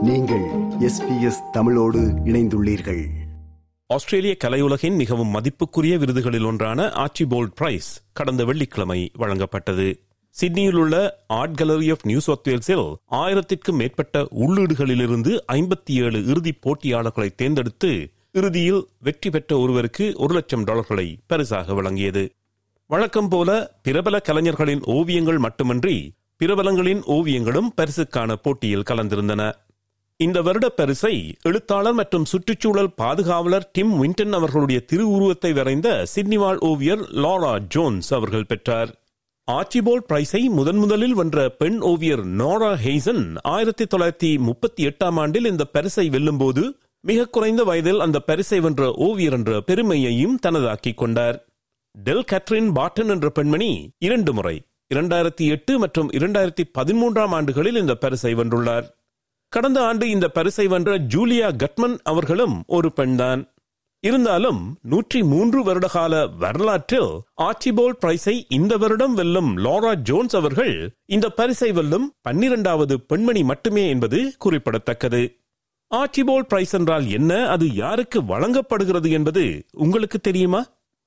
நீங்கள் எஸ்பிஎஸ் தமிழோடு இணைந்துள்ளீர்கள் ஆஸ்திரேலிய கலையுலகின் மிகவும் மதிப்புக்குரிய விருதுகளில் ஒன்றான ஆர்ச்சிபோல்ட் பிரைஸ் கடந்த வெள்ளிக்கிழமை வழங்கப்பட்டது சிட்னியில் உள்ள art gallery of New South வேல்ஸில் ஆயிரத்திற்கும் மேற்பட்ட உள்ளீடுகளிலிருந்து ஐம்பத்தி ஏழு இறுதிப் போட்டியாளர்களை தேர்ந்தெடுத்து இறுதியில் வெற்றி பெற்ற ஒருவருக்கு ஒரு லட்சம் டாலர்களை பரிசாக வழங்கியது வழக்கம் போல பிரபல கலைஞர்களின் ஓவியங்கள் மட்டுமன்றி பிரபலங்களின் ஓவியங்களும் பரிசுக்கான போட்டியில் கலந்திருந்தன இந்த வருட பரிசை எழுத்தாளர் மற்றும் சுற்றுச்சூழல் பாதுகாவலர் டிம் வின்டன் அவர்களுடைய திருவுருவத்தை வரைந்த சிட்னிவால் ஓவியர் லாரா ஜோன்ஸ் அவர்கள் பெற்றார் ஆர்ச்சிபோல்ட் பிரைஸை முதன் முதலில் வென்ற பெண் ஓவியர் நோரா ஹெய்சன் ஆயிரத்தி தொள்ளாயிரத்தி முப்பத்தி எட்டாம் ஆண்டில் இந்த பரிசை வெல்லும்போது மிக குறைந்த வயதில் அந்த பரிசை வென்ற ஓவியர் என்ற பெருமையையும் தனதாக்கிக் கொண்டார் டெல் கேத்ரின் பாட்டன் என்ற பெண்மணி இரண்டு முறை இரண்டாயிரத்தி எட்டு மற்றும் இரண்டாயிரத்தி பதிமூன்றாம் ஆண்டுகளில் இந்த பரிசை வென்றுள்ளார் கடந்த ஆண்டு இந்த பரிசை வென்ற ஜூலியா கட்மன் அவர்களும் ஒரு பெண்தான் இருந்தாலும் நூற்றி மூன்று வருடகால வரலாற்றில் ஆர்ச்சிபோல்ட் பிரைஸை இந்த வருடம் வெல்லும் லாரா ஜோன்ஸ் அவர்கள் இந்த பரிசை வெல்லும் பன்னிரண்டாவது பெண்மணி மட்டுமே என்பது குறிப்பிடத்தக்கது ஆர்ச்சிபோல்ட் பிரைஸ் என்றால் என்ன அது யாருக்கு வழங்கப்படுகிறது என்பது உங்களுக்கு தெரியுமா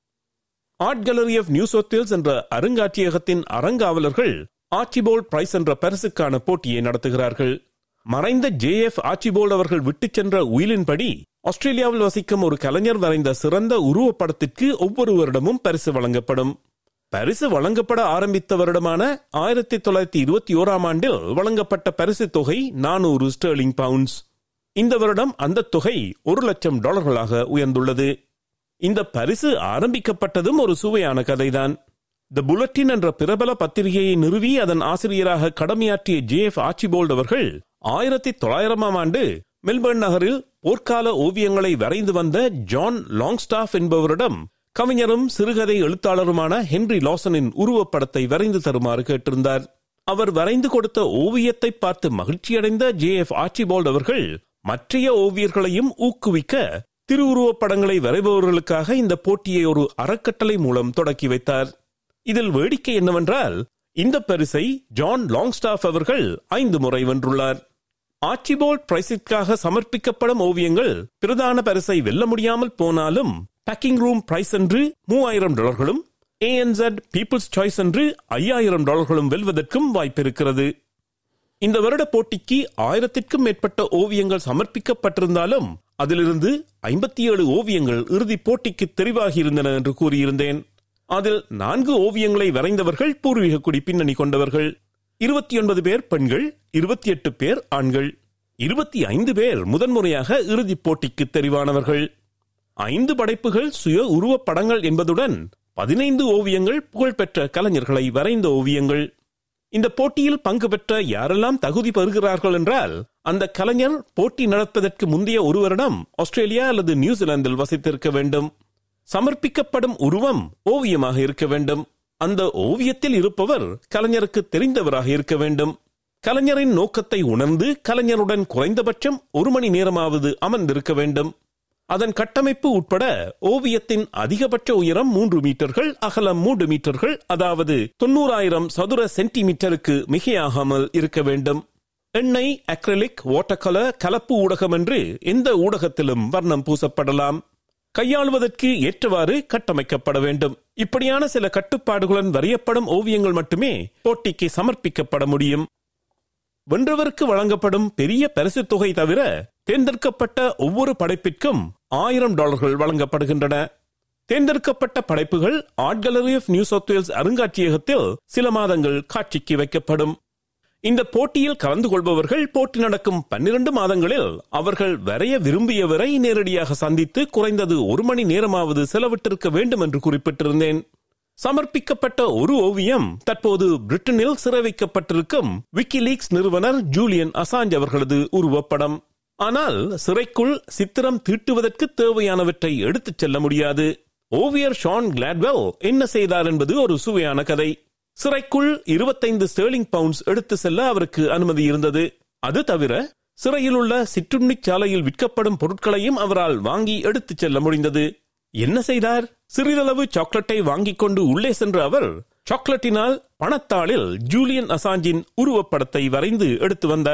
art gallery of New South என்ற அருங்காட்சியகத்தின் அறங்காவலர்கள் ஆர்ச்சிபோல்ட் பிரைஸ் என்ற பரிசுக்கான போட்டியை நடத்துகிறார்கள் மறைந்த ஜே எஃப் ஆர்ச்சிபோல்ட் அவர்கள் விட்டுச் சென்ற உயிலின்படி ஆஸ்திரேலியாவில் வசிக்கும் ஒரு கலைஞர் வரைந்த சிறந்த உருவப்படத்திற்கு ஒவ்வொரு வருடமும் பரிசு வழங்கப்படும் பரிசு வழங்கப்பட ஆரம்பித்த வருடமான ஆயிரத்தி தொள்ளாயிரத்தி இருபத்தி ஓராம் ஆண்டில் வழங்கப்பட்ட பரிசு தொகை நானூறு ஸ்டெர்லிங் பவுண்ட்ஸ் இந்த வருடம் அந்த தொகை ஒரு லட்சம் டாலர்களாக உயர்ந்துள்ளது இந்த பரிசு ஆரம்பிக்கப்பட்டதும் ஒரு சுவையான கதைதான் த புல்லட்டின் என்ற பிரபல பத்திரிகையை நிறுவி அதன் ஆசிரியராக கடமையாற்றிய ஜே எஃப் ஆர்ச்சிபோல்ட் அவர்கள் ஆயிரத்தி தொள்ளாயிரமாம் ஆண்டு மெல்பர்ன் நகரில் போர்க்கால ஓவியங்களை வரைந்து வந்த ஜான் லாங்ஸ்டாஃப் என்பவரிடம் கவிஞரும் சிறுகதை எழுத்தாளருமான ஹென்றி லாசனின் உருவப்படத்தை வரைந்து தருமாறு கேட்டிருந்தார் அவர் வரைந்து கொடுத்த ஓவியத்தை பார்த்து மகிழ்ச்சியடைந்த ஜே எஃப் ஆர்ச்சிபோல்ட் அவர்கள் மற்றைய ஓவியர்களையும் ஊக்குவிக்க திருவுருவப் படங்களை வரைபவர்களுக்காக இந்த போட்டியை ஒரு அறக்கட்டளை மூலம் தொடக்கி வைத்தார் இதில் வேடிக்கை என்னவென்றால் இந்த பரிசை ஜான் லாங்ஸ்டாஃப் அவர்கள் ஐந்து முறை வென்றுள்ளார் ஆர்ச்சிபோல்ட் பிரைஸிற்காக சமர்ப்பிக்கப்படும் ஓவியங்கள் பிரதான பரிசை வெல்ல முடியாமல் போனாலும் பேக்கிங் ரூம் பிரைஸ் என்று மூவாயிரம் டாலர்களும் ஏஎன்செட் பீப்புள்ஸ் சாய்ஸ் என்று ஐயாயிரம் டாலர்களும் வெல்வதற்கும் வாய்ப்பிருக்கிறது இந்த வருட போட்டிக்கு ஆயிரத்திற்கும் மேற்பட்ட ஓவியங்கள் சமர்ப்பிக்கப்பட்டிருந்தாலும் அதிலிருந்து ஐம்பத்தி ஏழு ஓவியங்கள் இறுதிப் போட்டிக்கு தெரிவாகி இருந்தன என்று கூறியிருந்தேன் அதில் நான்கு ஓவியங்களை வரைந்தவர்கள் பூர்வீக குடி பின்னணி கொண்டவர்கள் இருபத்தி ஒன்பது பேர் பெண்கள் இருபத்தி எட்டு பேர் ஆண்கள் இருபத்தி ஐந்து பேர் முதன்முறையாக இறுதிப் போட்டிக்கு தெரிவானவர்கள் ஐந்து படைப்புகள் சுய உருவப் படங்கள் என்பதுடன் பதினைந்து ஓவியங்கள் புகழ்பெற்ற கலைஞர்களை வரைந்த ஓவியங்கள் இந்த போட்டியில் பங்கு பெற்ற யாரெல்லாம் தகுதி பெறுகிறார்கள் என்றால் அந்த கலைஞர் போட்டி நடப்பதற்கு முந்தைய ஒரு வருடம் ஆஸ்திரேலியா அல்லது நியூசிலாந்தில் வசித்திருக்க வேண்டும் சமர்ப்பிக்கப்படும் உருவம் ஓவியமாக இருக்க வேண்டும் அந்த ஓவியத்தில் இருப்பவர் கலைஞருக்கு தெரிந்தவராக இருக்க வேண்டும் கலைஞரின் நோக்கத்தை உணர்ந்து கலைஞருடன் குறைந்தபட்சம் ஒரு மணி நேரமாவது அமர்ந்திருக்க வேண்டும் அதன் கட்டமைப்பு உட்பட ஓவியத்தின் அதிகபட்ச உயரம் மூன்று மீட்டர்கள் அகலம் மூன்று மீட்டர்கள் அதாவது தொண்ணூறாயிரம் சதுர சென்டிமீட்டருக்கு மிகையாகாமல் இருக்க வேண்டும் எண்ணெய் அக்ரலிக் வாட்டர் கலப்பு ஊடகம் என்று எந்த ஊடகத்திலும் வர்ணம் பூசப்படலாம் கையாளுவதற்கு ஏற்றவாறு கட்டமைக்கப்பட வேண்டும் இப்படியான சில கட்டுப்பாடுகளுடன் வரையப்படும் ஓவியங்கள் மட்டுமே போட்டிக்கு சமர்ப்பிக்கப்பட முடியும் வென்றவருக்கு வழங்கப்படும் பெரிய பரிசு தொகை தவிர தேர்ந்தெடுக்கப்பட்ட ஒவ்வொரு படைப்பிற்கும் ஆயிரம் டாலர்கள் வழங்கப்படுகின்றன தேர்ந்தெடுக்கப்பட்ட படைப்புகள் art gallery of New South Wales அருங்காட்சியகத்தில் சில மாதங்கள் காட்சிக்கு வைக்கப்படும் இந்த போட்டியில் கலந்து கொள்பவர்கள் போட்டி நடக்கும் பன்னிரண்டு மாதங்களில் அவர்கள் வரைய விரும்பியவரை நேரடியாக சந்தித்து குறைந்தது ஒரு மணி நேரமாவது செலவிட்டிருக்க வேண்டும் என்று குறிப்பிட்டிருந்தேன் சமர்ப்பிக்கப்பட்ட ஒரு ஓவியம் தற்போது பிரிட்டனில் சிறை வைக்கப்பட்டிருக்கும் விக்கிலீக்ஸ் நிறுவனர் ஜூலியன் அசாஞ்ச் அவர்களது உருவப்படம் ஆனால் சிறைக்குள் சித்திரம் தீட்டுவதற்கு தேவையானவற்றை எடுத்துச் செல்ல முடியாது ஓவியர் ஷான் கிளாட்வெல் என்ன செய்தார் என்பது ஒரு சுவையான கதை சிறைக்குள் இருபத்தைந்து ஸ்டேர்லிங் பவுண்ட்ஸ் எடுத்து செல்ல அவருக்கு அனுமதி இருந்தது அது தவிர சிறையில் உள்ள சிற்றுண்டி சாலையில் விற்கப்படும் பொருட்களையும் அவரால் வாங்கி எடுத்துச் செல்ல முடிந்தது என்ன செய்தார் சிறிதளவு சாக்லேட்டை வாங்கிக் கொண்டு உள்ளே சென்ற அவர் சாக்லேட்டினால் பணத்தாளில் ஜூலியன் அசாஞ்சின் உருவப்படத்தை வரைந்து எடுத்து வந்தார்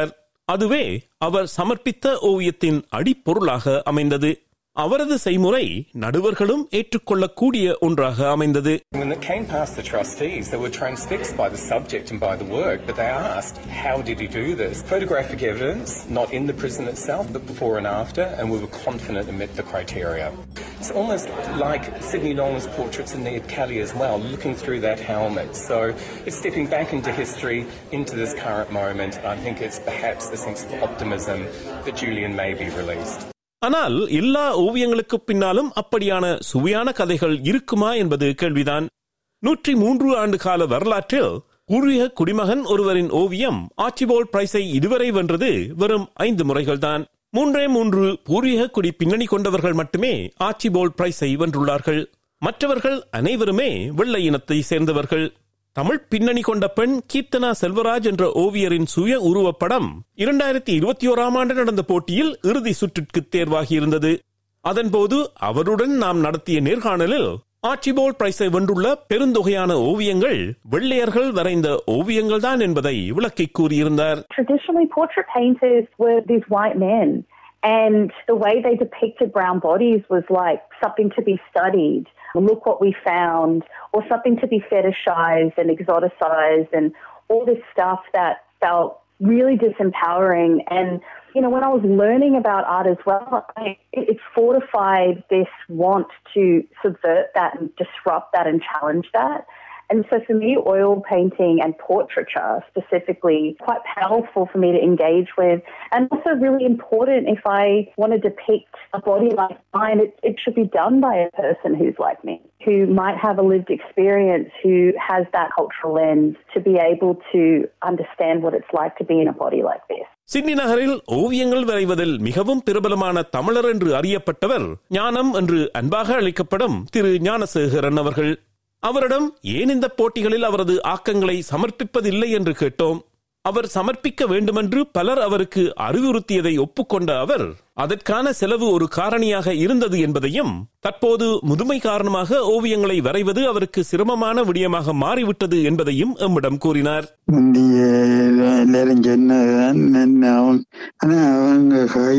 அதுவே அவர் சமர்ப்பித்த ஓவியத்தின் அடிப்பொருளாக அமைந்தது அவரது செய்முறை நடுவர்களும் ஏற்றுக்கொள்ளக்கூடிய ஒன்றாக அமைந்தது When it came past the trustees, they were transfixed by the subject and by the work, but they asked, how did he do this? Photographic evidence, not in the prison itself, but before and after, and we were confident it met the criteria. It's almost like Sydney Long's portraits and Ned Kelly as well, looking through that helmet. So it's stepping back into history, into this current moment. I think it's perhaps the sense of optimism that Julian may be released. ஆனால் எல்லா ஓவியங்களுக்கு பின்னாலும் அப்படியான சுவையான கதைகள் இருக்குமா என்பது கேள்விதான் நூற்றி மூன்று ஆண்டு கால வரலாற்றில் பூர்வீக குடிமகன் ஒருவரின் ஓவியம் ஆச்சிபோல் பிரைஸை இதுவரை வென்றது வெறும் ஐந்து முறைகள்தான் மூன்றே மூன்று பூர்வீக குடி பின்னணி கொண்டவர்கள் மட்டுமே ஆச்சிபோல் பிரைஸை வென்றுள்ளார்கள் மற்றவர்கள் அனைவருமே வெள்ளை இனத்தை சேர்ந்தவர்கள் தமிழ் பின்னணி கொண்ட பெண் கீர்த்தனா செல்வராஜ் என்ற ஓவியரின் சுய உருவப்படம் இரண்டாயிரத்தி இருபத்தி ஓராம் ஆண்டு நடந்த போட்டியில் இறுதி சுற்றிற்கு தேர்வாகியிருந்தது அதன்போது அவருடன் நாம் நடத்திய நேர்காணலில் ஆட்சிபோல் பிரைஸை வென்றுள்ள பெருந்தொகையான ஓவியங்கள் வெள்ளையர்கள் வரைந்த ஓவியங்கள் தான் என்பதை விளக்கி கூறியிருந்தார் Traditionally, portrait painters were these white men, and the way they depicted brown bodies was like something to be studied. Look what we found, or something to be fetishized and exoticized, and all this stuff that felt really disempowering. And you know, when I was learning about art as well, I, it, it fortified this want to subvert that and disrupt that and challenge that. And so for me, oil painting and portraiture specifically, quite powerful for me to engage with. And also really important if I want to depict a body like mine, it, it should be done by a person who's like me, who might have a lived experience, who has that cultural lens to be able to understand what it's like to be in a body like this. Sydney நகரில் ஓவியங்கள் வரைவதில் மிகவும் பிரபலமான தமிழர் என்று அறியப்பட்டவர் ஞானம் என்று அன்பாக அழைக்கப்படும் திரு ஞானசேகரன் அவர்கள் அவரிடம் ஏன் இந்த போட்டிகளில் அவரது ஆக்கங்களை சமர்ப்பிப்பதில்லை என்று கேட்டோம் அவர் சமர்ப்பிக்க வேண்டுமென்று பலர் அவருக்கு அறிவுறுத்தியதை ஒப்புக்கொண்ட அவர் அதற்கான செலவு ஒரு காரணியாக இருந்தது என்பதையும் தற்போது முதுமை காரணமாக ஓவியங்களை வரைவது அவருக்கு சிரமமான விடயமாக மாறிவிட்டது என்பதையும் எம்மிடம் கூறினார் முந்தைய எல்லாரும் சொன்னதுதான் என்ன அவங்க ஆனா அவங்க கை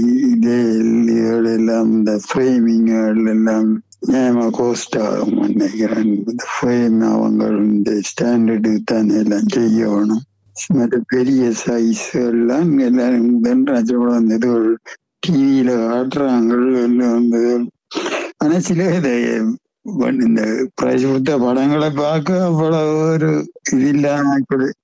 இதுகள் எல்லாம் இந்த ஃப்ரேமிங்கள் எல்லாம் ஏமா கோஸ்ட் ஆகும் நினைக்கிறேன் இந்த ஃப்ரேம் அவங்க இந்த ஸ்டாண்டர்டு தான் எல்லாம் செய்யணும் மற்ற பெரிய சைஸ் எல்லாம் எல்லாரும் தன்ராஜோட இதுகள் டிவியில காட்டுறாங்க எல்லாம் வந்து ஆனா சில இதை இந்த பிரைஸ் கொடுத்த படங்களை பார்க்க அவ்வளவு ஒரு இது இல்லாம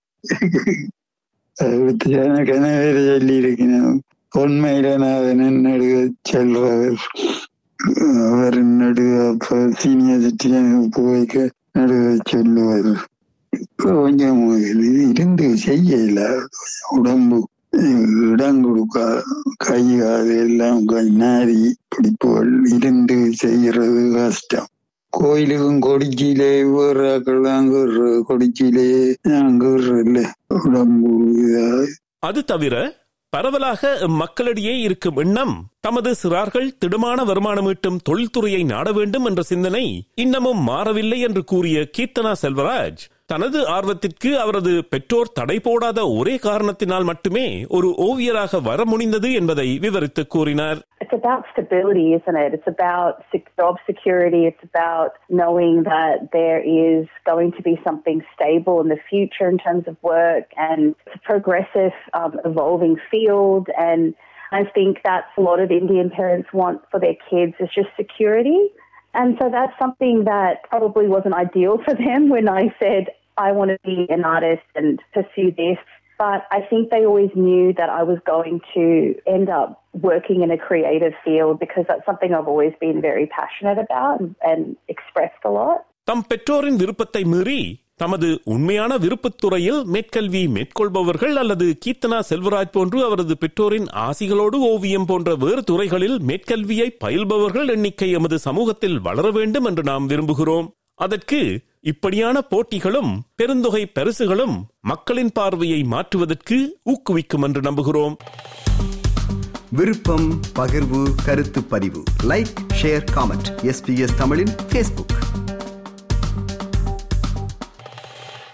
கனவேற சொல்லி இருக்கணும் உண்மையில நான் நடுக செல்றவர் அவர் நடுக அப்ப சீனியர் சிட்டிசன் போய்க்க நடுக சொல்லுவார் கொஞ்சம் இருந்து செய்யல உடம்பு இடம் கொடுக்க கை காது எல்லாம் நாரி பிடிப்புகள் இருந்து செய்யறது கஷ்டம் கோயிலுக்கும் கொடிச்சியிலே வேறாக்கள் அங்க கொடிச்சியிலே அங்க இல்ல உடம்பு அது தவிர பரவலாக மக்களிடையே இருக்கும் எண்ணம் தமது சிறார்கள் திடமான வருமானம் ஈட்டும் தொழில்துறையை நாட வேண்டும் என்ற சிந்தனை இன்னமும் மாறவில்லை என்று கூறிய கீர்த்தனா செல்வராஜ் தனது ஆர்வத்திற்கு அவரது பெற்றோர் தடை போடாத ஒரே காரணத்தினால் மட்டுமே ஒரு ஓவியராக வர முடிந்தது என்பதை விவரித்து கூறினார் It's about stability, isn't it? It's about job security. It's about knowing that there is going to be something stable in the future in terms of work and it's a progressive, um, evolving field. And I think that's a lot of Indian parents want for their kids is just security. And so that's something that probably wasn't ideal for them when I said, I want to be an artist and pursue this. But I think they always knew that I was going to end up working in a creative field because that's something I've always been very passionate about and, and expressed a lot. தம் பெற்றோரின் விருப்பத்தை மீறி தமது உண்மையான விருப்பத்துறையில் மேற்கல்வி மேற்கொள்பவர்கள் அல்லது கீர்த்தனா செல்வராஜ் போன்று அவரது பெற்றோரின் ஆசிகளோடு ஓவியம் போன்ற வேறு துறைகளில் மேற்கல்வியை பயில்பவர்கள் எண்ணிக்கை எமது சமூகத்தில் வளர வேண்டும் என்று நாம் விரும்புகிறோம் அதற்கு இப்படியான போட்டிகளும் பெருந்தொகை பரிசுகளும் மக்களின் பார்வையை மாற்றுவதற்கு ஊக்குவிக்கும் என்று நம்புகிறோம் விருப்பம் பகிர்வு கருத்து பதிவு லைக் ஷேர் காமெண்ட் எஸ்பிஎஸ் தமிழின் ஃபேஸ்புக்